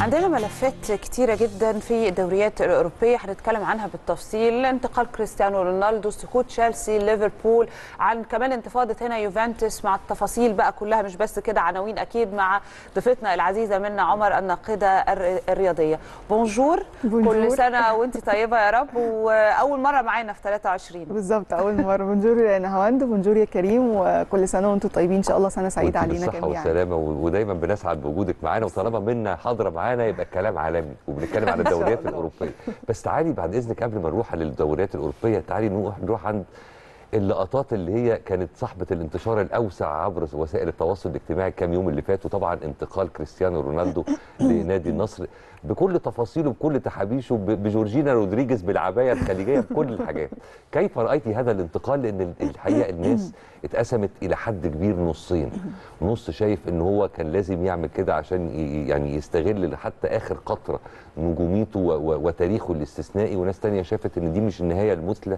عندنا ملفات كتيرة جدا في الدوريات الأوروبية هنتكلم عنها بالتفصيل انتقال كريستيانو رونالدو سقوط تشيلسي ليفربول عن كمان انتفاضة هنا يوفنتوس مع التفاصيل بقى كلها مش بس كده عناوين أكيد مع ضيفتنا العزيزة منا عمر الناقدة الر- الرياضية بونجور بونجور. كل سنة وانت طيبة يا رب وأول مرة معانا في 23 بالظبط اول مره بونجور يا نهاوند بونجور يا كريم وكل سنه وانتم طيبين ان شاء الله سنه سعيده وانتي علينا بالصحة جميعا والسلامة و- ودايما بنسعد بوجودك معانا وطالما منا حاضرة معانا يبقى الكلام عالمي وبنتكلم على الدوريات الأوروبية بس تعالي بعد إذنك قبل ما نروح للدوريات الأوروبية تعالي نروح نروح عند اللقطات اللي هي كانت صاحبة الانتشار الأوسع عبر وسائل التواصل الاجتماعي كام يوم اللي فات وطبعا انتقال كريستيانو رونالدو لنادي النصر بكل تفاصيله بكل تحابيشه ب- بجورجينا رودريجيز بالعباية الخليجية بكل الحاجات كيف رأيتي هذا الانتقال لأن الحقيقة الناس اتقسمت إلى حد كبير نصين نص شايف ان هو كان لازم يعمل كده عشان ي- يعني يستغل حتى اخر قطره نجوميته و- و- وتاريخه الاستثنائي وناس تانية شافت ان دي مش النهايه المثلى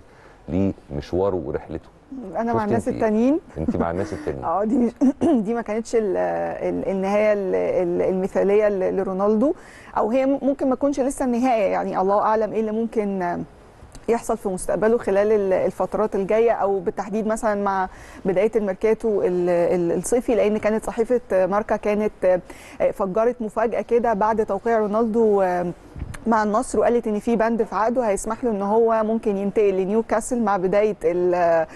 لمشواره ورحلته انا مع شفت الناس انت إيه؟ التانيين انت مع الناس التانيين اه دي مش دي ما كانتش ال- ال- النهايه ال- ال- المثاليه ل- لرونالدو او هي ممكن ما تكونش لسه النهايه يعني الله اعلم ايه اللي ممكن يحصل في مستقبله خلال ال- الفترات الجايه او بالتحديد مثلا مع بدايه الميركاتو ال- ال- الصيفي لان كانت صحيفه ماركا كانت فجرت مفاجاه كده بعد توقيع رونالدو مع النصر وقالت ان في بند في عقده هيسمح له ان هو ممكن ينتقل لنيوكاسل مع بدايه ال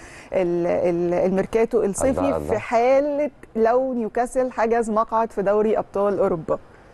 ال ال الميركاتو الصيفي الله، الله. في حاله لو نيوكاسل حجز مقعد في دوري ابطال اوروبا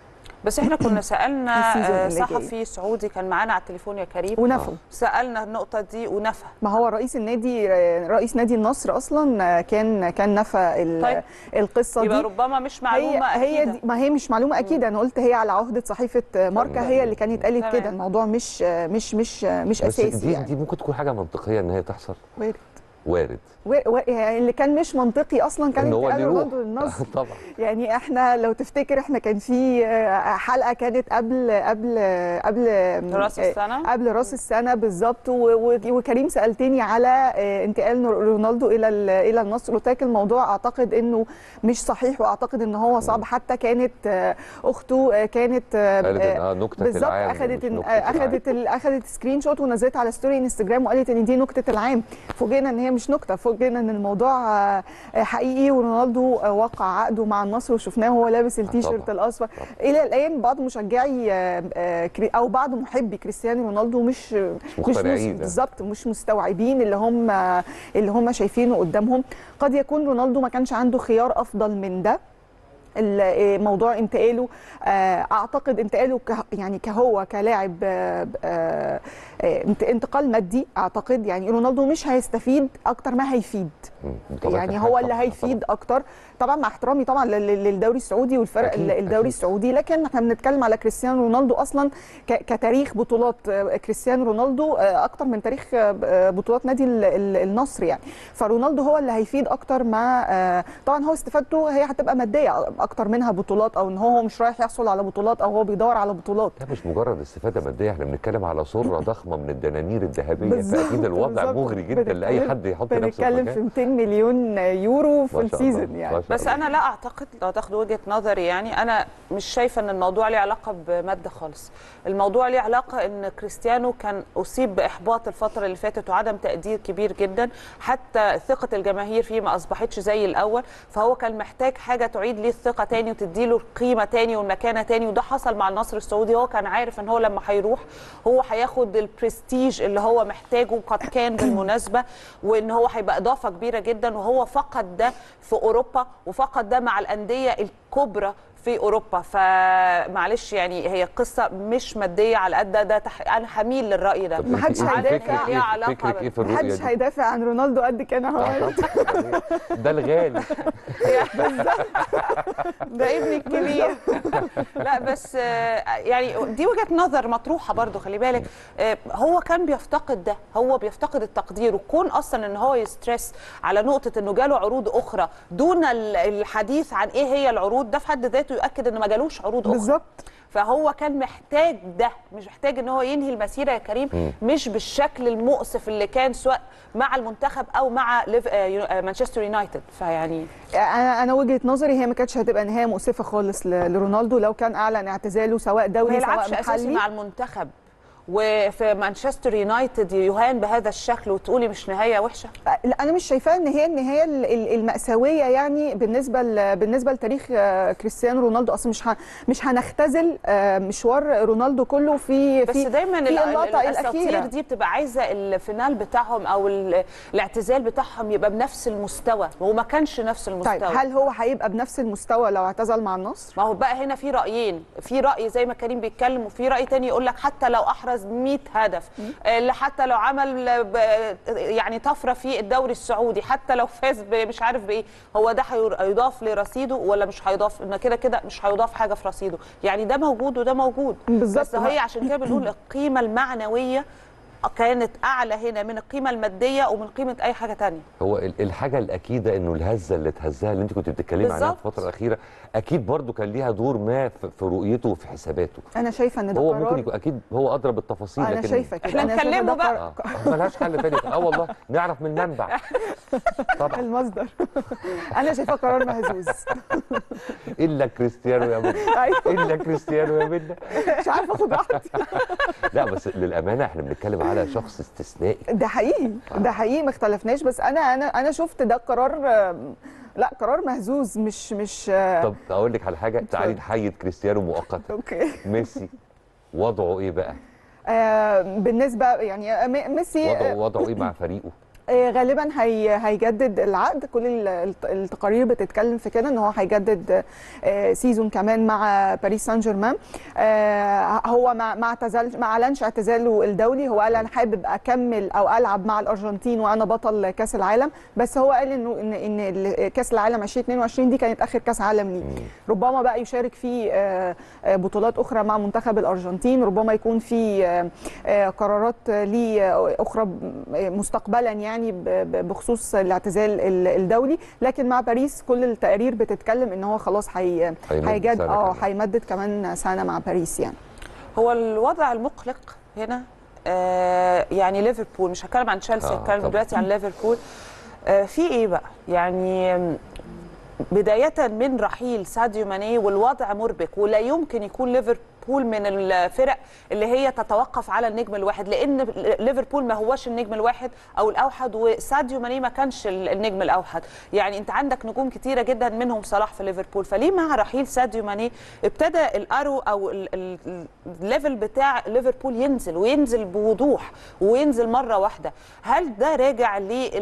بس احنا كنا سألنا السيزون آه، اللي جاي. صحفي سعودي كان معانا على التليفون يا كريم ونفوا سألنا النقطة دي ونفى ما هو رئيس النادي رئيس نادي النصر اصلا كان كان نفى ال- طيب. القصه يبقى دي ربما مش هي معلومة هي أكيدة. دي ما هي مش معلومه اكيد انا قلت هي على عهده صحيفه ماركا هي اللي كانت قالت تمام. كده الموضوع مش مش مش مش بس اساسي دي يعني دي ممكن تكون حاجه منطقيه ان هي تحصل وارد. وارد و- و- يعني اللي كان مش منطقي اصلا كان ان هو انتقال اللي يروح رونالدو للنصر طبعا يعني احنا لو تفتكر احنا كان في آه، حلقه كانت قبل قبل قبل راس آه، السنة قبل راس السنه بالظبط و- و- وكريم سالتني على آه، انتقال رونالدو الى ال- الى النصر قلت لك الموضوع اعتقد انه مش صحيح واعتقد ان هو صعب حتى كانت آه، اخته آه، كانت آه، قالت إن آه، آه نكته بالظبط العام اخذت مش إن- نكتة العام. اخذت ال- اخذت سكرين شوت ونزلتها على ستوري انستجرام وقالت ان دي نكته العام فوجئنا ان هي مش نكته فوجئنا ان الموضوع آه، حقيقي ورونالدو آه، وقع عقده مع النصر وشفناه وهو لابس التيشيرت طبعاً. الاصفر طبعاً. الى الان بعض مشجعي آه، آه، كري- او بعض محبي كريستيانو رونالدو مش مش مقتنعين. مس- بالظبط مش مستوعبين اللي هم اللي هم شايفينه قدامهم قد يكون رونالدو ما كانش عنده خيار افضل من ده ال- آه، موضوع انتقاله آه، اعتقد انتقاله كه يعني كهو كلاعب آه، آه، آه، انت- انتقال مادي اعتقد يعني رونالدو مش هيستفيد اكتر ما هيفيد مم، بطبيعة يعني الحال هو اللي طبعاً، هيفيد اكتر طبعا مع احترامي طبعا لل- للدوري السعودي والفرق أكيد، الدوري أكيد. السعودي لكن احنا بنتكلم على كريستيانو رونالدو اصلا ك- كتاريخ بطولات آه، كريستيانو رونالدو آه، اكتر من تاريخ آه، آه، بطولات نادي ال- ال- النصر يعني فرونالدو هو اللي هيفيد اكتر مع آه، طبعا هو استفادته هي هتبقى ماديه اكتر منها بطولات او ان هو مش رايح يحصل على بطولات او هو بيدور على بطولات ده مش مجرد استفاده ماديه احنا بنتكلم على سره ضخمه من الدنانير الذهبيه بالظبط، فاكيد الوضع بالظبط. مغري جدا لاي بنتكلم- حد يحط نفسه في بنتكلم في مكان 200 مليون يورو في ما شاء الله، السيزون يعني ما شاء بس الله. انا لا اعتقد لو تاخد وجهه نظري يعني انا مش شايفه ان الموضوع ليه علاقه بماده خالص الموضوع ليه علاقه ان كريستيانو كان اصيب باحباط الفتره اللي فاتت وعدم تقدير كبير جدا حتى ثقه الجماهير فيه ما اصبحتش زي الاول فهو كان محتاج حاجه تعيد ليه الثقه تاني وتديله القيمه تاني والمكانه تاني وده حصل مع النصر السعودي هو كان عارف ان هو لما هيروح هو هياخد البرستيج اللي هو محتاجه قد كان بالمناسبه وان هو هيبقى اضافه كبيره جدا وهو فقد ده في اوروبا وفقد ده مع الانديه الكبرى في اوروبا فمعلش يعني هي قصه مش ماديه على قد ده, ده تح... انا هميل للراي ده طب ما انت حدش إيه- هيدافع. فكرك ليها ايه علاقة فكرك ايه في الرؤيه محدش دي؟ هيدافع عن رونالدو قد كده آه، هو طبعاً. يعني ده الغالي ده ابني الكبير لا بس آه، يعني دي وجهه نظر مطروحه برضو خلي بالك آه، هو كان بيفتقد ده هو بيفتقد التقدير وكون اصلا ان هو يسترس على نقطه انه جاله عروض اخرى دون ال- الحديث عن ايه هي العروض ده في حد ذاته يؤكد ان ما جالوش عروض اخرى بالظبط فهو كان محتاج ده مش محتاج ان هو ينهي المسيره يا كريم مم. مش بالشكل المؤسف اللي كان سواء مع المنتخب او مع ليف- آه، يو- آه، مانشستر يونايتد فيعني انا انا وجهه نظري هي ما كانتش هتبقى نهايه مؤسفه خالص ل- لرونالدو لو كان اعلن اعتزاله سواء ما دولي يلعبش سواء اساسي محلي مع المنتخب وفي مانشستر يونايتد يهان بهذا الشكل وتقولي مش نهايه وحشه لا انا مش شايفاها ان هي النهايه ال- ال- الماساويه يعني بالنسبه ل- بالنسبه لتاريخ آه، كريستيانو رونالدو اصلا مش ه- مش هنختزل آه، مشوار رونالدو كله في بس في دايما في ال- اللقطه ال- الاساطير الاخيره دي بتبقى عايزه الفينال بتاعهم او ال- الاعتزال بتاعهم يبقى بنفس المستوى وهو ما كانش نفس المستوى طيب هل هو هيبقى بنفس المستوى لو اعتزل مع النصر ما هو بقى هنا في رايين في راي زي ما كريم بيتكلم وفي راي تاني يقول لك حتى لو احرز 100 هدف اللي حتى لو عمل ب- يعني طفره في الدوري السعودي حتى لو فاز ب- مش عارف بايه هو ده هير- هيضاف لرصيده ولا مش هيضاف ان كده كده مش هيضاف حاجه في رصيده يعني ده موجود وده موجود بالظبط. بس هي عشان كده بنقول القيمه المعنويه كانت اعلى هنا من القيمه الماديه ومن قيمه اي حاجه تانية هو ال- الحاجه الاكيده انه الهزه اللي اتهزها اللي انت كنت بتتكلمي عنها في بالظبط. الفتره الاخيره اكيد برضو كان ليها دور ما في في رؤيته وفي حساباته انا شايفه ان ده هو قرار ممكن يكون اكيد هو ادرى بالتفاصيل انا لكن شايفه كده إحنا أنا شايفة نكلمه ده بقى. قرار- اه ملهاش حل تاني اه والله نعرف من منبع طبعا المصدر انا شايفاه قرار مهزوز الا كريستيانو يا منى أيوة. الا كريستيانو يا منى مش عارفه اخد راحتي لا بس للامانه احنا بنتكلم على شخص استثنائي ده حقيقي ده حقيقي ما اختلفناش بس انا انا انا شفت ده قرار آم، لا قرار مهزوز مش مش آه، طب اقول لك على حاجه تعالي اتفضل. نحيد كريستيانو مؤقتا اوكي ميسي وضعه ايه بقى آه، بالنسبه يعني آه، م- ميسي وضعه آه، وضعه ايه مع فريقه آه، غالبا هي هيجدد العقد كل ال- الت- التقارير بتتكلم في كده ان هو هيجدد آه، سيزون كمان مع باريس سان جيرمان آه، هو ما ما اعتزل ما اعلنش اعتزاله الدولي هو قال انا حابب اكمل او العب مع الارجنتين وانا بطل كاس العالم بس هو قال انه ان ان ال- كاس العالم 2022 دي كانت اخر كاس عالم ليه ربما بقى يشارك في آه، آه، بطولات اخرى مع منتخب الارجنتين ربما يكون في آه، آه، قرارات ليه آه، اخرى ب- مستقبلا يعني ب- ب- بخصوص الاعتزال ال- الدولي لكن مع باريس كل التقارير بتتكلم ان هو خلاص هي هيمد هيجد سنة اه كمان. هيمدد كمان سنه مع باريس يعني هو الوضع المقلق هنا آه يعني ليفربول مش هتكلم عن تشيلسي آه، هتكلم طبعاً. دلوقتي عن ليفربول آه في ايه بقى يعني آم، بداية من رحيل ساديو ماني والوضع مربك ولا يمكن يكون ليفربول من الفرق اللي هي تتوقف على النجم الواحد لان ليفربول ما هوش النجم الواحد او الاوحد وساديو ماني ما كانش النجم الاوحد يعني انت عندك نجوم كتيره جدا منهم صلاح في ليفربول فليه مع رحيل ساديو ماني ابتدى الارو او ال- ال- الليفل بتاع ليفربول ينزل وينزل بوضوح وينزل مره واحده هل ده راجع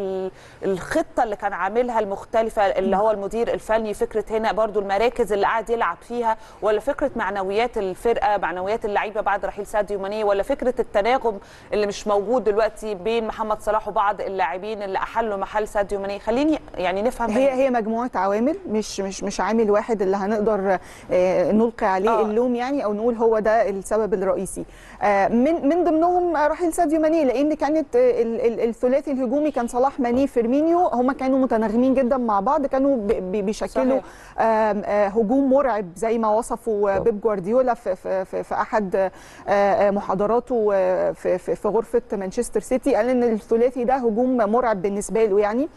للخطه اللي كان عاملها المختلفه اللي هو المدير الفني فكره هنا برضو المراكز اللي قاعد يلعب فيها ولا فكره معنويات الفرقه معنويات اللعيبه بعد رحيل ساديو ماني ولا فكره التناغم اللي مش موجود دلوقتي بين محمد صلاح وبعض اللاعبين اللي احلوا محل ساديو ماني خليني يعني نفهم هي هي مجموعه عوامل مش مش مش عامل واحد اللي هنقدر آه، نلقي عليه آه. اللوم يعني او نقول هو ده السبب الرئيسي آه، من من ضمنهم رحيل ساديو ماني لان كانت آه، ال- ال- الثلاثي الهجومي كان صلاح ماني فيرمينيو هم كانوا متناغمين جدا مع بعض كانوا ب- ب- بيشكلوا صحيح. آم، آه، هجوم مرعب زي ما وصفوا آه، طب. بيب جوارديولا في في في, في احد آه، آه، محاضراته آه، في في في غرفه مانشستر سيتي قال ان الثلاثي ده هجوم مرعب بالنسبه له يعني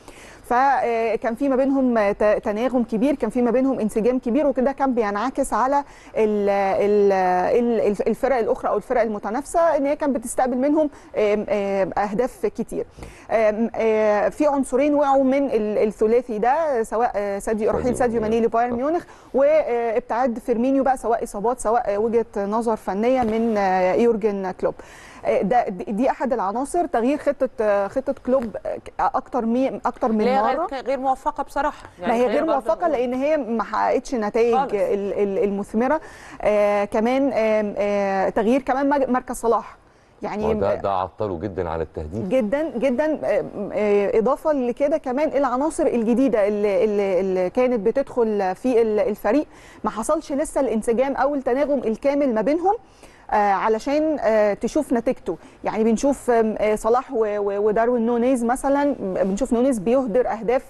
فكان في ما بينهم ت- تناغم كبير كان في ما بينهم انسجام كبير وكده كان بينعكس على ال- ال- ال- الفرق الاخرى او الفرق المتنافسه ان هي كانت بتستقبل منهم آم، آم، اهداف كتير آم، آه، في عنصرين وقعوا من ال- الثلاثي ده سواء آه، ساديو رحيل ساديو ماني لبايرن ميونخ وابتعاد فيرمينيو بقى سواء اصابات سواء وجهه نظر فنيه من آه، يورجن كلوب آه، ده دي احد العناصر تغيير خطه آه، خطه كلوب آه، اكتر مي اكتر من اللي هي مره غير غير موفقه بصراحه ما هي خلينا غير برضه موفقه نقول. لان هي ما حققتش نتائج خالص. ال- ال- المثمره آه كمان آم، آه تغيير كمان مج- مركز صلاح يعني ده ده عطله جدا على التهديف جدا جدا آم، آه، اضافه لكده كمان العناصر الجديده اللي, اللي, اللي كانت بتدخل في ال- الفريق ما حصلش لسه الانسجام او التناغم الكامل ما بينهم آه علشان آه تشوف نتيجته يعني بنشوف آم، آه صلاح و- و- وداروين نونيز مثلا بنشوف نونيز بيهدر اهداف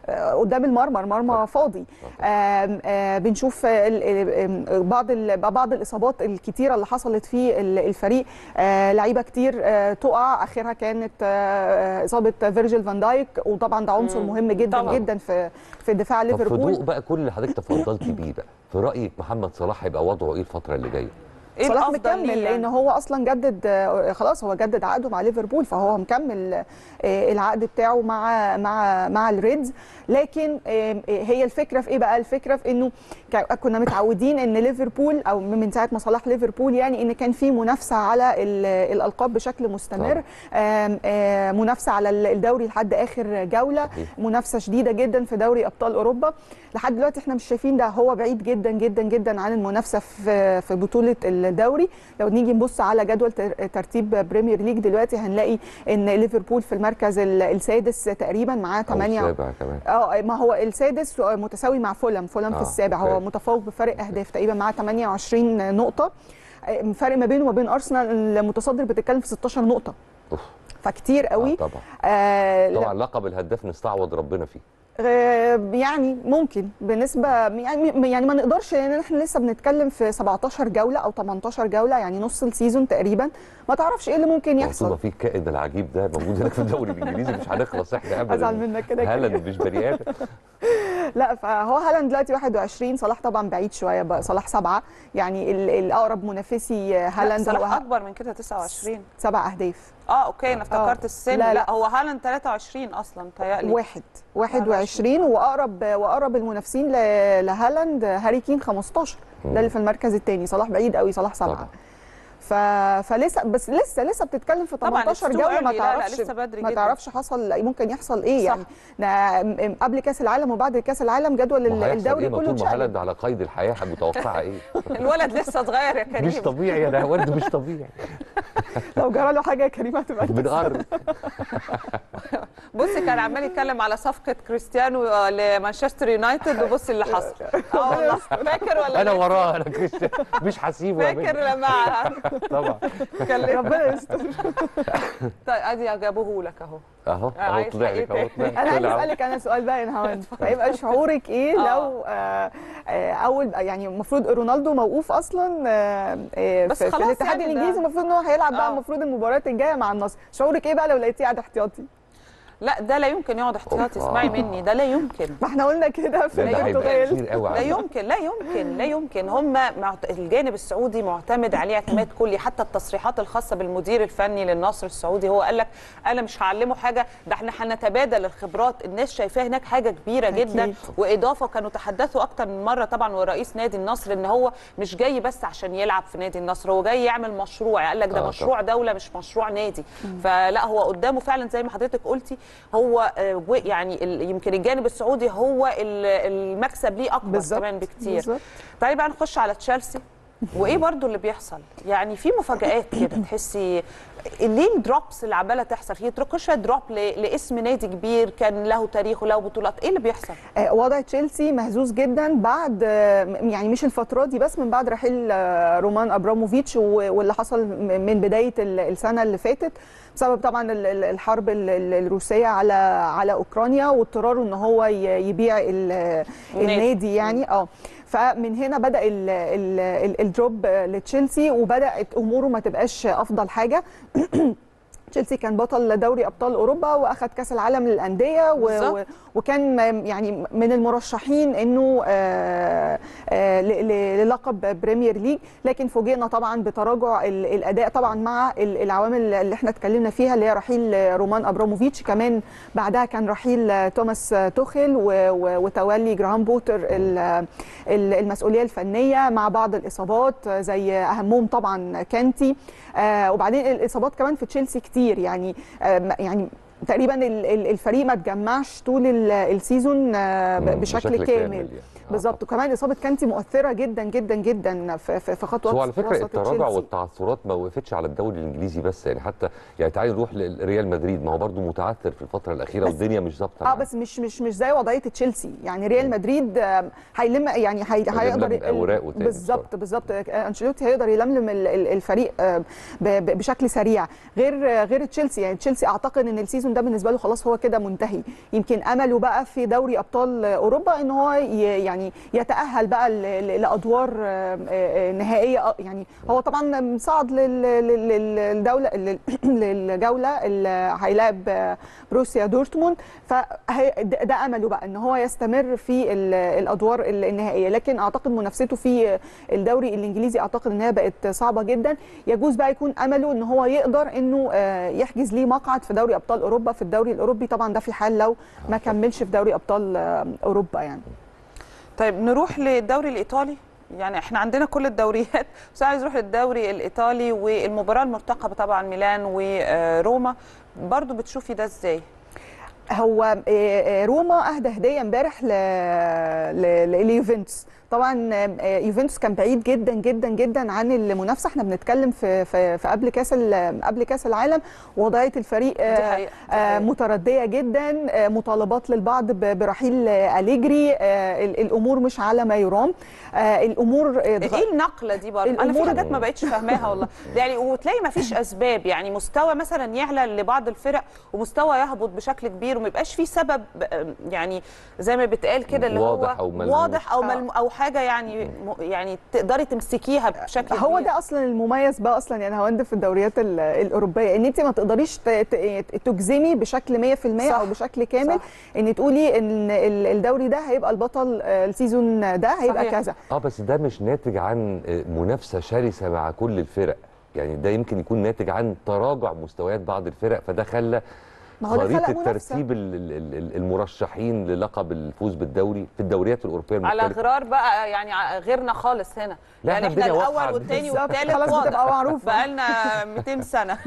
آه، قدام المرمى المرمى فاضي آم، آه، بنشوف ال- ال- آم، بعض ال- بعض الاصابات الكتيره اللي حصلت في ال- الفريق آه، لعيبه كتير آه، تقع اخرها كانت آه، اصابه فيرجيل فان دايك وطبعا ده عنصر مم. مهم جدا طبعاً. جدا في في دفاع طب في ليفربول ضوء بقى كل اللي حضرتك تفضلتي بيه بقى في رايك محمد صلاح هيبقى وضعه ايه الفتره اللي جايه؟ ايه صلاح الافضل مكمل ليه لان يعني؟ هو اصلا جدد آه، خلاص هو جدد عقده مع ليفربول فهو مكمل آه، العقد بتاعه مع مع مع الريدز لكن آه، هي الفكره في ايه بقى الفكره في انه كا- كنا متعودين ان ليفربول او من ساعه ما صلاح ليفربول يعني ان كان في منافسه على ال- الالقاب بشكل مستمر آم، آه، منافسه على ال- الدوري لحد اخر جوله صحيح. منافسه شديده جدا في دوري ابطال اوروبا لحد دلوقتي احنا مش شايفين ده هو بعيد جدا جدا جدا عن المنافسه في في بطوله الدوري لو نيجي نبص على جدول تر- ترتيب بريمير ليج دلوقتي هنلاقي ان ليفربول في المركز ال- السادس تقريبا معاه أو 8 السابع كمان اه ما هو السادس متساوي مع فولم فولم آه، في السابع هو أوكي. متفوق بفرق اهداف تقريبا معاه 28 نقطه آه، فرق ما بينه وما بين ارسنال المتصدر بتتكلم في 16 نقطه أوف. فكتير قوي آه طبعا آه لا- طبعا لقب الهداف نستعوض ربنا فيه آه، يعني ممكن بنسبه يعني يعني ما نقدرش لان احنا لسه بنتكلم في 17 جوله او 18 جوله يعني نص السيزون تقريبا ما تعرفش ايه اللي ممكن طبعا يحصل في الكائن العجيب ده موجود هناك في الدوري الانجليزي مش هنخلص احنا ابدا ازعل منك كده كده. هالاند مش بني ادم لا فهو هالاند دلوقتي 21 صلاح طبعا بعيد شويه بقى صلاح سبعه يعني ال- الاقرب منافسي لا، هالاند صلاح هو اكبر من كده 29 سبع اهداف اه اوكي انا افتكرت آه. السن لا، لا, لا. لا هو هالاند 23 اصلا تهيألي واحد 21 واقرب واقرب المنافسين ل- لهالاند هاري كين 15 ده اللي في المركز الثاني صلاح بعيد قوي صلاح سبعه طبعا. ف... فلسه بس لسه لسه بتتكلم في طبعاً 18 it's too جوله ما early. لا، لا، تعرفش لسه بدري ما جداً. تعرفش حصل ممكن يحصل ايه صح. يعني ده م- م- قبل كاس العالم وبعد كاس العالم جدول ال- وهيحصل الدوري ايه ما كله طول ما اتشقلب هالاند على قيد الحياه متوقعه ايه الولد لسه صغير يا كريم مش طبيعي يا ورد مش طبيعي لو جرى له حاجه يا كريم هتبقى بنقرب بصي كان عمال يتكلم على صفقه كريستيانو آه، لمانشستر يونايتد وبصي اللي حصل اه والله فاكر ولا انا لا؟ وراه انا كريستيان مش هسيبه يا فاكر بنت. لما طبعا كلمت ربنا يستر طيب ادي جابوه لك اهو اهو اهو عايز طلع لك اهو حقيقي. طلع انا عايز طلع أهو. اسالك انا سؤال بقى يا نهاوند هيبقى شعورك ايه آه. لو آه، آه، اول يعني المفروض رونالدو موقوف اصلا آه، آه، بس في, في خلاص الاتحاد يعني ده- الانجليزي المفروض ان هو هيلعب بقى آه. المفروض المباريات الجايه مع النصر شعورك ايه بقى لو لقيتيه قاعد احتياطي لا ده لا يمكن يقعد احتياطي أوبا. اسمعي مني ده لا يمكن ما احنا قلنا كده في ده ده هيبقى البرتغال كتير قوي لا على يمكن لا يمكن لا يمكن هم معت... الجانب السعودي معتمد عليه اعتماد كلي حتى التصريحات الخاصه بالمدير الفني للنصر السعودي هو قال لك انا مش هعلمه حاجه ده احنا هنتبادل الخبرات الناس شايفاه هناك حاجه كبيره أكيد. جدا واضافه كانوا تحدثوا اكتر من مره طبعا ورئيس نادي النصر ان هو مش جاي بس عشان يلعب في نادي النصر هو جاي يعمل مشروع قال لك ده آه، مشروع دوله مش مشروع نادي فلا هو قدامه فعلا زي ما حضرتك قلتي هو آه، و- يعني ال- يمكن الجانب السعودي هو ال- المكسب ليه اكبر بالظبط، كمان بكتير بالظبط. تعالي بقى نخش على تشيلسي وايه برضو اللي بيحصل يعني في مفاجآت كده تحسي ليه الدروبس اللي عماله تحصل في كل شويه دروب ل- لاسم نادي كبير كان له تاريخ وله بطولات ايه اللي بيحصل آه، وضع تشيلسي مهزوز جدا بعد آه، يعني مش الفتره دي بس من بعد رحيل آه، رومان ابراموفيتش و- واللي حصل م- من بدايه ال- السنه اللي فاتت بسبب طبعا ال- ال- الحرب ال- ال- الروسيه على على اوكرانيا واضطراره ان هو ي- يبيع ال- النادي يعني اه فمن هنا بدا ال ال ال الدروب لتشيلسي وبدات اموره ما تبقاش افضل حاجه تشيلسي كان بطل دوري ابطال اوروبا واخد كاس العالم للانديه و... بالظبط. و... وكان م- يعني من المرشحين انه آه، آه، ل- ل- للقب بريمير ليج لكن فوجئنا طبعا بتراجع ال- الاداء طبعا مع ال- العوامل اللي احنا اتكلمنا فيها اللي هي رحيل رومان ابراموفيتش كمان بعدها كان رحيل توماس توخيل و- و- وتولي جراهام بوتر ال- ال- المسؤوليه الفنيه مع بعض الاصابات زي اهمهم طبعا كانتي آه، وبعدين الاصابات كمان في تشيلسي كتير يعني آه، يعني تقريبا ال- ال- الفريق ما تجمعش طول ال- السيزون آه، ب- مم، بشكل, بشكل كامل, كامل يعني. بالظبط وكمان اصابه كانتي مؤثره جدا جدا جدا في في, في خطوه هو على فكره وسط التراجع تشيلسي. والتعثرات ما وقفتش على الدوري الانجليزي بس يعني حتى يعني تعالي نروح لريال مدريد ما هو برضه متعثر في الفتره الاخيره بس- والدنيا مش ظابطه اه معاه. بس مش مش مش زي وضعيه تشيلسي يعني ريال مدريد آم، هيلم يعني هي هيقدر هيلم أوراقه تاني بالظبط بالظبط آه، انشيلوتي هيقدر يلملم ال- ال- الفريق آه، ب- ب- بشكل سريع غير آه، غير تشيلسي يعني تشيلسي اعتقد ان السيزون ده بالنسبه له خلاص هو كده منتهي يمكن امله بقى في دوري ابطال اوروبا ان هو ي- يعني يتاهل بقى ل- ل- لادوار آه، آه، نهائيه آه، يعني هو طبعا صعد لل- لل- لل- للدوله لل- للجوله اللي هيلاعب آه، بروسيا دورتموند فده ده امله بقى ان هو يستمر في ال- الادوار ال- النهائيه لكن اعتقد منافسته في الدوري الانجليزي اعتقد ان هي بقت صعبه جدا يجوز بقى يكون امله ان هو يقدر انه آه، يحجز ليه مقعد في دوري ابطال اوروبا في الدوري الاوروبي طبعا ده في حال لو ما كملش في دوري ابطال آه، اوروبا يعني طيب نروح للدوري الايطالي يعني احنا عندنا كل الدوريات بس انا عايز اروح للدوري الايطالي والمباراه المرتقبه طبعا ميلان وروما برضو بتشوفي ده ازاي هو آه، آه، روما اهدى هديه امبارح ل- ل- ل- ليوفنتوس طبعا آه، يوفنتوس كان بعيد جدا جدا جدا عن المنافسه احنا بنتكلم في في, في قبل كاس ال- قبل كاس العالم وضعيه الفريق آه، دي حقيقة، دي آه، حقيقة. مترديه جدا آه، مطالبات للبعض ب- برحيل آه، اليجري آه، ال- الامور مش على ما يرام آه، الامور آه، اتغ- ايه النقله دي برضه انا في الأمور- حاجات ما بقتش فاهماها والله يعني وتلاقي ما فيش اسباب يعني مستوى مثلا يعلى لبعض الفرق ومستوى يهبط بشكل كبير وما يبقاش في سبب آه، يعني زي ما بيتقال كده اللي واضح هو أو ملموس. واضح او آه. ملم او حاجه يعني م- يعني تقدري تمسكيها بشكل هو كبير. ده اصلا المميز بقى اصلا يعني هوند في الدوريات ال- الاوروبيه ان انت ما تقدريش ت- ت- تجزمي بشكل 100% صح. او بشكل كامل صح. ان تقولي ان ال- الدوري ده هيبقى البطل آه، السيزون ده هيبقى صحيح. كذا اه بس ده مش ناتج عن آه، منافسه شرسه مع كل الفرق يعني ده يمكن يكون ناتج عن تراجع مستويات بعض الفرق فده خلى ما هو ده خلق خريطه منافسة. ترتيب ال- ال- ال- المرشحين للقب الفوز بالدوري في الدوريات الاوروبيه على المختلفه غرار بقى يعني ع- غيرنا خالص هنا لا، يعني إحنا احنا الدنيا واضحة الاول عندنا. والثاني بالظبط، والثالث خلاص واضح بتبقى معروفة. بقالنا 200 سنه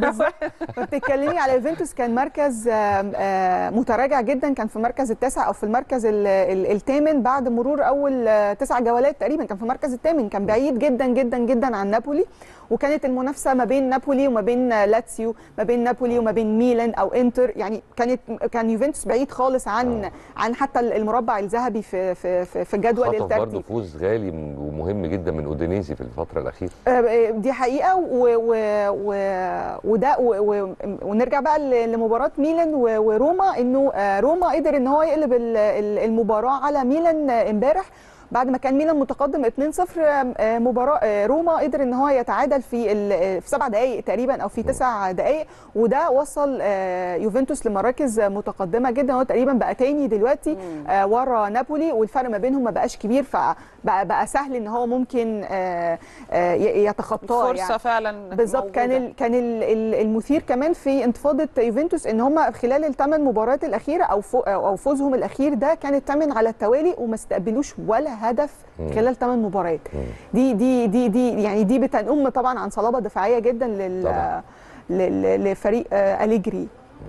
فبتتكلمي على يوفنتوس كان مركز آم، آه، متراجع جدا كان في المركز التاسع او في المركز ال- ال- الثامن بعد مرور اول آه، تسع جولات تقريبا كان في المركز الثامن كان بعيد جدا جدا جدا عن نابولي وكانت المنافسه ما بين نابولي وما بين آه، لاتسيو ما بين نابولي وما بين ميلان او انتر يعني كانت كان يوفنتوس بعيد خالص عن عن حتى المربع الذهبي في في في, في جدول خطف برضه الترتيب فوز غالي ومهم جدا من اودينيزي في الفتره الاخيره آه، دي حقيقه و و و وده و و ونرجع بقى ل- لمباراه ميلان و- وروما انه آه، روما قدر ان هو يقلب ال- ال- المباراه على ميلان آه، امبارح بعد ما كان ميلان متقدم 2-0 آه، مباراه آه، روما قدر ان هو يتعادل في ال- في سبع دقائق تقريبا او في تسع دقائق وده وصل آه، يوفنتوس لمراكز متقدمه جدا هو تقريبا بقى تاني دلوقتي آه، ورا نابولي والفرق ما بينهم ما بقاش كبير فبقى بقى سهل ان هو ممكن آه، آه، ي- يتخطاه فرصه يعني. فعلا بالظبط كان موجودة. ال كان ال ال المثير كمان في انتفاضه يوفنتوس ان هم خلال الثمان مباريات الاخيره او فو او فوزهم الاخير ده كان الثامن على التوالي وما استقبلوش ولا هدف مم. خلال ثمان مباريات مم. دي دي دي دي يعني دي بتنم طبعا عن صلابه دفاعيه جدا لل طبعاً. لل- لفريق آه، اليجري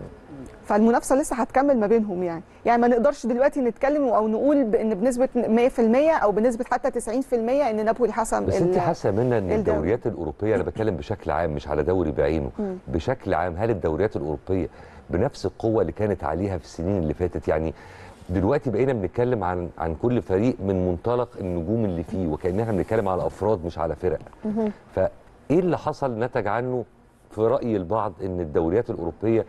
فالمنافسه لسه هتكمل ما بينهم يعني يعني ما نقدرش دلوقتي نتكلم او نقول بان بنسبه 100% او بنسبه حتى 90% ان نابولي حسم بس ال- انت حاسه منى ان الدوري. الدوريات الاوروبيه انا بتكلم بشكل عام مش على دوري بعينه مم. بشكل عام هل الدوريات الاوروبيه بنفس القوه اللي كانت عليها في السنين اللي فاتت يعني دلوقتي بقينا بنتكلم عن عن كل فريق من منطلق النجوم اللي فيه وكاننا بنتكلم على افراد مش على فرق مهم. فايه اللي حصل نتج عنه في راي البعض ان الدوريات الاوروبيه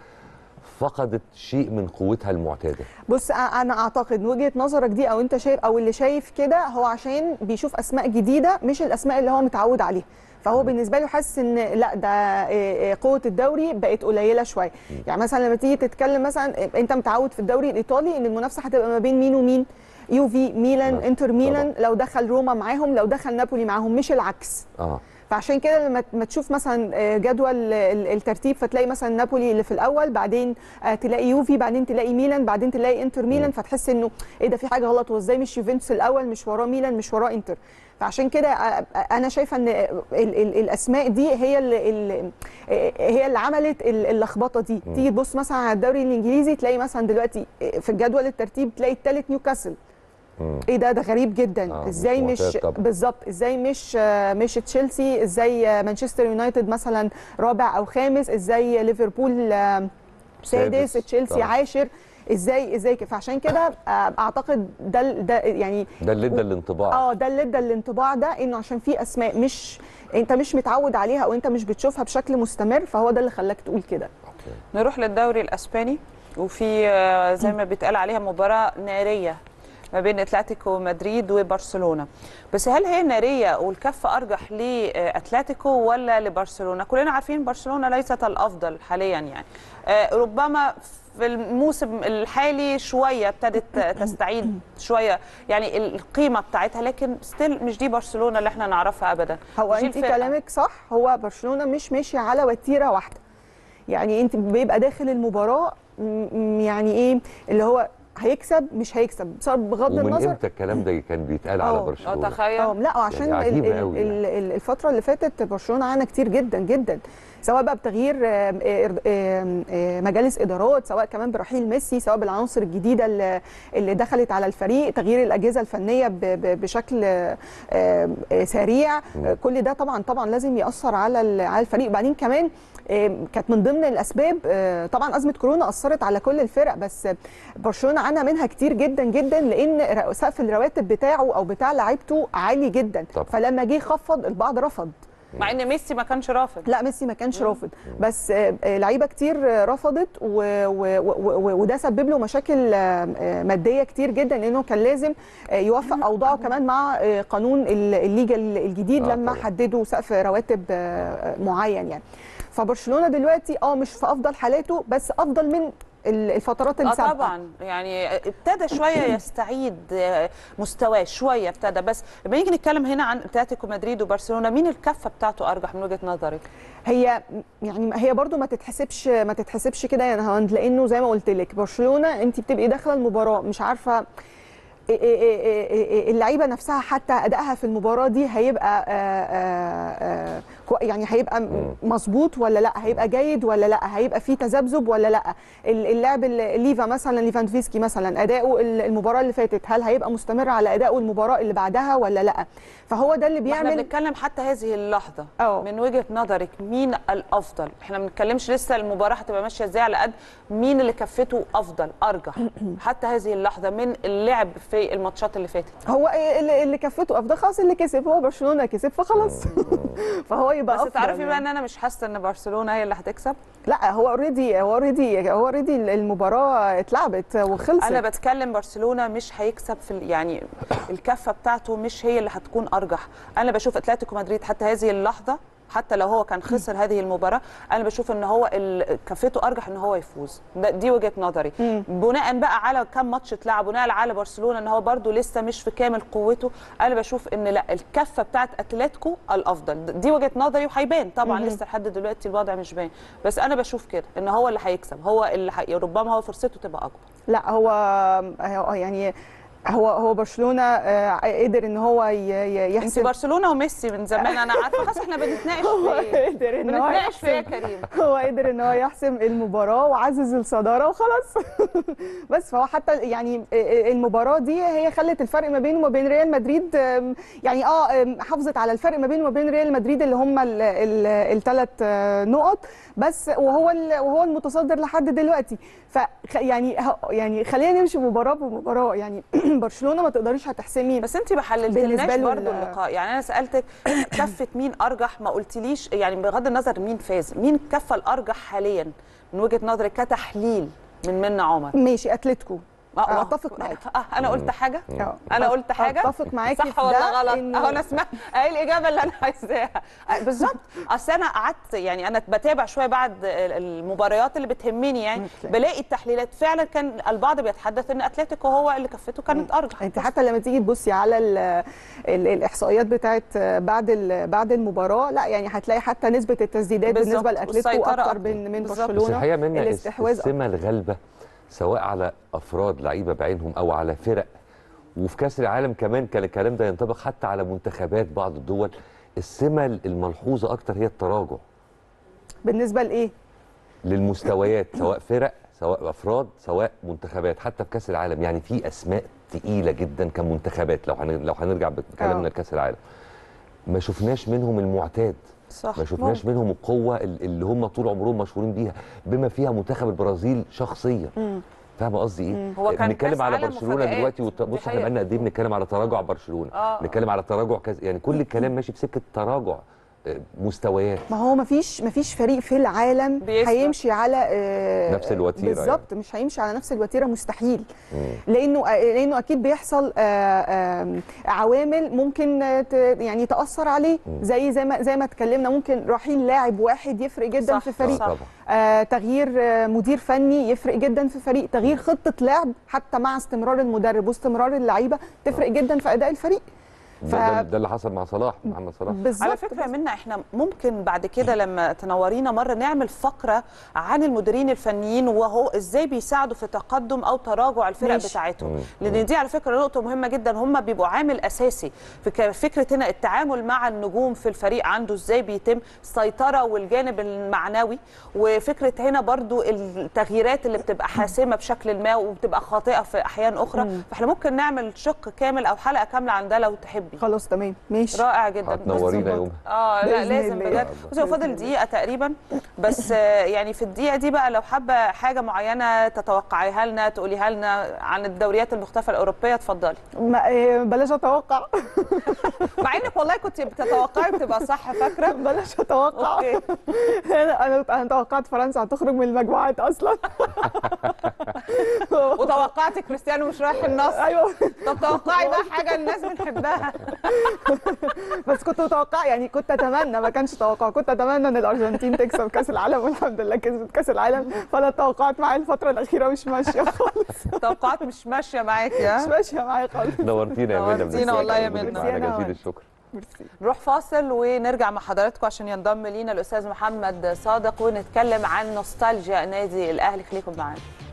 فقدت شيء من قوتها المعتاده بص أ- انا اعتقد من وجهه نظرك دي او انت شايف او اللي شايف كده هو عشان بيشوف اسماء جديده مش الاسماء اللي هو متعود عليها فهو بالنسبه له حاسس ان لا ده إيه، إيه، قوه الدوري بقت قليله شويه يعني مثلا لما تيجي تتكلم مثلا إيه، انت متعود في الدوري الايطالي ان المنافسه هتبقى ما بين مين ومين يوفي ميلان مثلا. انتر ميلان لو دخل روما معاهم لو دخل نابولي معاهم مش العكس اه فعشان كده لما ما تشوف مثلا آه، جدول ال- الترتيب فتلاقي مثلا نابولي اللي في الاول بعدين آه، تلاقي يوفي بعدين تلاقي ميلان بعدين تلاقي انتر ميلان فتحس انه ايه ده في حاجه غلط وازاي مش يوفنتوس الاول مش وراه ميلان مش وراه انتر فعشان كده آه، آه، انا شايفه ان ال- ال- الاسماء دي هي اللي اللي- آه، هي اللي عملت ال- اللخبطه دي تيجي تبص مثلا على الدوري الانجليزي تلاقي مثلا دلوقتي آه، في الجدول الترتيب تلاقي الثالث نيوكاسل ايه ده ده غريب جدا آه، مش ازاي مش معتاد طبعا. بالظبط ازاي مش آه، مش تشيلسي ازاي آه، مانشستر يونايتد مثلا رابع او خامس ازاي ليفربول آه، سادس سادس، تشيلسي طبعا. عاشر ازاي ازاي كده فعشان كده آه، اعتقد ده ال- ده يعني ده اللي ادى الانطباع اه ده اللي ادى الانطباع ده انه عشان في اسماء مش انت مش متعود عليها او انت مش بتشوفها بشكل مستمر فهو ده اللي خلاك تقول كده أوكي. نروح للدوري الاسباني وفي آه، زي ما بيتقال عليها مباراه ناريه ما بين اتلتيكو مدريد وبرشلونه بس هل هي ناريه والكف ارجح لاتلتيكو ولا لبرشلونه كلنا عارفين برشلونه ليست الافضل حاليا يعني آه، ربما في الموسم الحالي شويه ابتدت تستعيد شويه يعني القيمه بتاعتها لكن ستيل مش دي برشلونه اللي احنا نعرفها ابدا هو مش دي انت الفرقة. كلامك صح هو برشلونه مش ماشي على وتيره واحده يعني انت بيبقى داخل المباراه م- م- يعني ايه اللي هو هيكسب مش هيكسب بسبب بغض ومن النظر امتى الكلام ده كان بيتقال على آه، آه، اه برشلونه تخيل اه لا عشان يعني ال- عجيبة ال- أوي ال- ال- الفتره اللي فاتت برشلونه عانى كتير جدا جدا سواء بقى بتغيير آم، آه، آم، آه، مجالس ادارات سواء كمان برحيل ميسي سواء بالعناصر الجديده اللي اللي دخلت على الفريق تغيير الاجهزه الفنيه ب- ب- بشكل آه، آه، سريع آه، كل ده طبعا طبعا لازم ياثر على ال- على الفريق وبعدين كمان آم، كانت من ضمن الاسباب آه، طبعا ازمه كورونا اثرت على كل الفرق بس برشلونه عانى منها كتير جدا جدا لان ر- سقف الرواتب بتاعه او بتاع لعيبته عالي جدا طبعا. فلما جه خفض البعض رفض مع ان ميسي ما كانش رافض لا ميسي ما كانش رافض بس آه، آه، لعيبه كتير آه، رفضت و- و- و- و- وده سبب له مشاكل آه، آه، ماديه كتير جدا لانه كان لازم آه، يوفق اوضاعه كمان مع آه، قانون ال- الليجا الجديد آه، لما طبعا. حددوا سقف رواتب آه، معين يعني فبرشلونه دلوقتي اه مش في افضل حالاته بس افضل من ال- الفترات اه السابقه طبعا يعني ابتدى شويه يستعيد آه، مستواه شويه ابتدى بس لما نيجي نتكلم هنا عن اتلتيكو مدريد وبرشلونه مين الكفه بتاعته ارجح من وجهه نظرك؟ هي يعني هي برضو ما تتحسبش ما تتحسبش كده يا نهاوند لانه زي ما قلت لك برشلونه انت بتبقي داخله المباراه مش عارفه إيه إيه إيه إيه إيه اللعيبه نفسها حتى ادائها في المباراه دي هيبقى آه، آه، آه، كو- يعني هيبقى م- مظبوط ولا لا هيبقى جيد ولا لا هيبقى فيه تذبذب ولا لا ال- اللاعب ال- ليفا مثلا ليفاندوفسكي مثلا اداؤه ال- المباراه اللي فاتت هل هيبقى مستمر على ادائه المباراه اللي بعدها ولا لا فهو ده اللي ما احنا بيعمل بنتكلم حتى هذه اللحظه اه. من وجهه نظرك مين الافضل؟ احنا ما بنتكلمش لسه المباراه هتبقى ماشيه ازاي على قد مين اللي كفته افضل ارجح حتى هذه اللحظه من اللعب في الماتشات اللي فاتت هو اللي اللي كفته افضل خلاص اللي كسب هو برشلونه كسب فخلاص فهو يبقى بس افضل تعرفي بقى يعني. ان انا مش حاسه ان برشلونه هي اللي هتكسب لا هو اوريدي هو اوريدي هو اوريدي المباراه اتلعبت وخلصت انا بتكلم برشلونه مش هيكسب في ال- يعني الكفه بتاعته مش هي اللي هتكون ارجح انا بشوف اتلتيكو مدريد حتى هذه اللحظه حتى لو هو كان خسر هذه المباراه انا بشوف ان هو ال- كفته ارجح ان هو يفوز ده دي وجهه نظري بناء بقى على كم ماتش اتلعب بناء على برشلونه ان هو برده لسه مش في كامل قوته انا بشوف ان لا الكفه بتاعت اتلتيكو الافضل دي وجهه نظري وهيبان طبعا لسه لحد دلوقتي الوضع مش باين بس انا بشوف كده ان هو اللي هيكسب هو اللي حي... ربما هو فرصته تبقى اكبر لا هو هو يعني هو هو برشلونه آه، قدر ان هو ي- ي- انت يحسم برشلونه وميسي من زمان انا عارفه خلاص احنا بنتناقش هو في ايه قدر ان هو بنتناقش في ايه يا يحسم كريم هو قدر ان هو يحسم المباراه وعزز الصداره وخلاص بس فهو حتى يعني المباراه دي هي خلت الفرق ما بينه وما بين ريال مدريد أم، يعني اه أم، حافظت على الفرق ما بينه وما بين ريال مدريد اللي هم الثلاث نقط بس وهو ال- وهو المتصدر لحد دلوقتي ف يعني ه- يعني خلينا نمشي مباراه بمباراه يعني برشلونه ما تقدريش هتحسمي بس انت ما بالنسبة حللتلناش له برضه ال- اللقاء يعني انا سالتك كفه مين ارجح ما قلتليش يعني بغض النظر مين فاز مين الكفه الارجح حاليا من وجهه نظرك كتحليل من منا عمر ماشي اتلتيكو آه، آه. اتفق معاكي آه انا قلت حاجه آه. انا قلت حاجه اتفق معاكي صح في ولا ده غلط إنه- اهو انا سمعت اهي الاجابه اللي انا عايزاها آه، بالظبط اصل انا قعدت يعني انا بتابع شويه بعد المباريات اللي بتهمني يعني أوكي. بلاقي التحليلات فعلا كان البعض بيتحدث ان اتلتيكو هو اللي كفته كانت ارجح انت حتى لما تيجي تبصي على ال ال الاحصائيات بتاعت بعد ال بعد المباراه لا يعني هتلاقي حتى نسبه التسديدات بالظبط، بالنسبه لاتلتيكو والسيطرة اكتر أكتر. من من بالظبط. بس برشلونه الحقيقه منا الاستحواذ السمه الغالبه سواء على افراد لعيبه بعينهم او على فرق وفي كاس العالم كمان كان الكلام ده ينطبق حتى على منتخبات بعض الدول السمه الملحوظه اكتر هي التراجع بالنسبه لايه؟ للمستويات سواء فرق سواء افراد سواء منتخبات حتى في كاس العالم يعني في اسماء تقيله جدا كمنتخبات لو هن- لو هنرجع بكلامنا آه. لكاس العالم ما شفناش منهم المعتاد صح ما شفناش منهم القوه ال- اللي هم طول عمرهم مشهورين بيها بما فيها منتخب البرازيل شخصيا فاهمه قصدي ايه؟ هو كان كأس بنتكلم على عالم برشلونه مفاجآت. دلوقتي وت- دي بص احنا حقيقة. بقالنا قد ايه بنتكلم على تراجع برشلونه آه. بنتكلم على تراجع كذا يعني كل الكلام ماشي في سكه تراجع آه، مستويات ما هو ما فيش ما فيش فريق في العالم بيثبت. هيمشي على آه، نفس الوتيرة بالظبط مش هيمشي على نفس الوتيره مستحيل مم. لانه لانه اكيد بيحصل آه، آم، عوامل ممكن آه، ت- يعني تاثر عليه زي زي ما زي ما اتكلمنا ممكن رحيل لاعب واحد يفرق جدا صح، في آه، فريق صح. طبعا آه، تغيير آه، مدير فني يفرق جدا في فريق تغيير خطه لعب حتى مع استمرار المدرب واستمرار اللعيبه تفرق جدا في اداء الفريق ف- ده, ده, ده اللي حصل مع صلاح محمد صلاح بالظبط على فكره منا احنا ممكن بعد كده لما تنورينا مره نعمل فقره عن المديرين الفنيين وهو ازاي بيساعدوا في تقدم او تراجع الفرق ماشي. بتاعتهم مم. لان دي على فكره نقطه مهمه جدا هم بيبقوا عامل اساسي في ك- فكره هنا التعامل مع النجوم في الفريق عنده ازاي بيتم السيطره والجانب المعنوي وفكره هنا برضو التغييرات اللي بتبقى حاسمه بشكل ما وبتبقى خاطئه في احيان اخرى فاحنا ممكن نعمل شق كامل او حلقه كامله عن ده لو تحبي خلاص تمام ماشي رائع جدا هتنورينا بس يوم اه لا بإذن لازم الله. بجد بصي هو بإذن فاضل الله. دقيقه تقريبا بس آه، يعني في الدقيقه دي بقى لو حابه حاجه معينه تتوقعيها لنا تقوليها لنا عن الدوريات المختلفه الاوروبيه اتفضلي ما آه، بلاش اتوقع مع انك والله كنت بتتوقعي بتبقى صح فاكره بلاش اتوقع اوكي انا انا أنا توقعت فرنسا هتخرج من المجموعات اصلا وتوقعتي كريستيانو مش رايح النصر ايوه طب توقعي بقى حاجه الناس بنحبها بس كنت متوقع يعني كنت اتمنى ما كانش توقع كنت اتمنى ان الارجنتين تكسب كاس العالم والحمد لله كسبت كاس العالم فانا التوقعات معايا الفتره الاخيره مش ماشيه خالص توقعات مش ماشيه معاكي مش ها ماشيه معايا خالص نورتينا يا منى نورتينا ميرسي والله يا وجودك منى. معانا ميرسي أنا جزيل وأنا. الشكر ميرسي نروح فاصل ونرجع مع حضراتكم عشان ينضم لينا الاستاذ محمد صادق ونتكلم عن نوستالجيا نادي الاهلي خليكم معانا